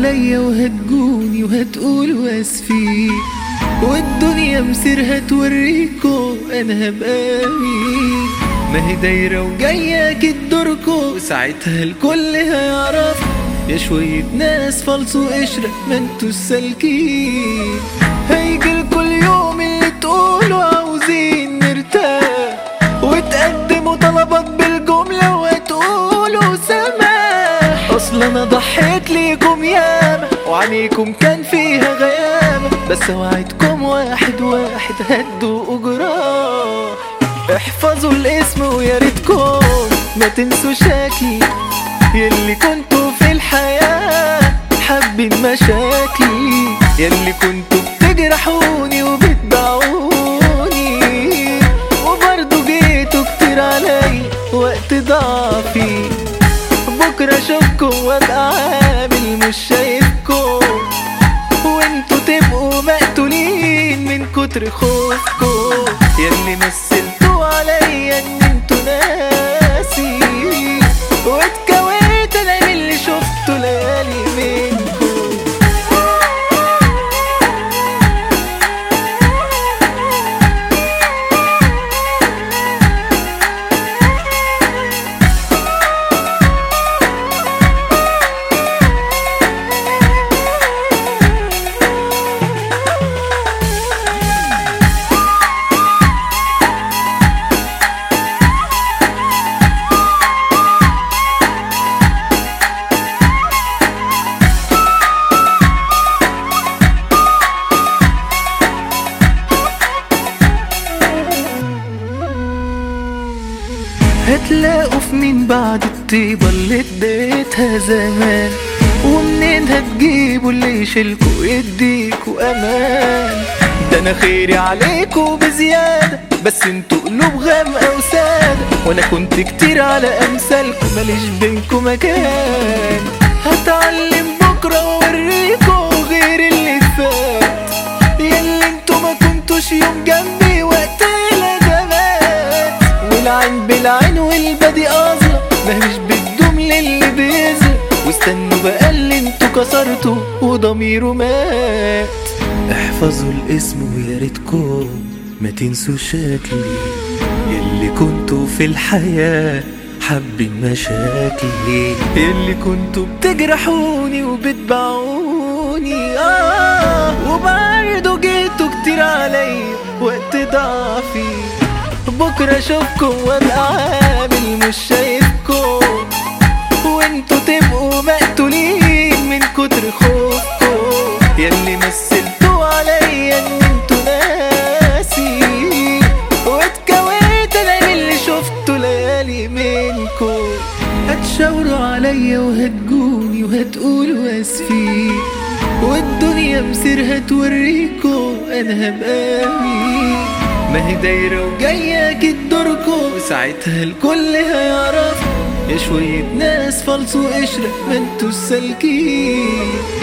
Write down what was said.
عليا وهتجوني وهتقولوا اسفي والدنيا مسيرها توريكو انا هبقى مين ما هي دايرة وجاية اكيد دوركو وساعتها الكل هيعرف يا شوية ناس فالصو قشرة ما انتوا السالكين هيجي الكل يوم اللي تقولوا عاوزين نرتاح وتقدموا طلبات بالجملة وتقولوا سماح اصل انا ضحيت ليكم ياما وعينيكم كان فيها غيامة بس وعدكم واحد واحد هدوا جراح احفظوا الاسم ويا ريتكم ما تنسوا شكلي يلي كنتوا في الحياة حابين مشاكلي يلي كنتوا بتجرحوني وبتباعوني وبرضه جيتوا كتير علي وقت ضعفي بكرة اشوفكم وابقى عامل مش شايفكم وانتوا تبقوا مقتولين من كتر خوفكم ياللي مثلتوا عليا ان انتوا ناسي واتكويت انا من اللي شفته ليالي منكم هتلاقوا في مين بعد الطيبة اللي اديتها زمان ومنين هتجيبوا اللي يشيلكوا ويديكوا امان ده انا خيري عليكوا بزيادة بس انتوا قلوب غامقة وسادة وانا كنت كتير على امثالكوا ماليش بينكوا مكان هتعلم بكرة واوريكوا غير اللي فات ياللي انتوا ما كنتوش يوم جنبي وقت الازمات والعين بالعين والبادي اظلم ما مش بتدوم للي بيظلم واستنوا بقى اللي انتوا كسرتوا وضميره مات احفظوا الاسم ويا ريتكم ما تنسوا شكلي يلي كنتوا في الحياة حابين مشاكلي يلي كنتوا بتجرحوني وبتباعوني آه وبرضه جيتوا كتير عليا وقت ضعفي بكرة اشوفكم وابقى عامل مش شايفكم وانتوا تبقوا مقتولين من كتر خوفكم ياللي مثلتوا عليا ان انتوا ناسي واتكويت انا من اللي شفته ليالي منكم هتشاوروا عليا وهتجوني وهتقولوا اسفي والدنيا مسيرها توريكم انا هبقى مين ما هي دايرة وجاية اكيد دوركم وساعتها الكل هيعرف يا شوية ناس فالصو قشرة ما انتوا السالكين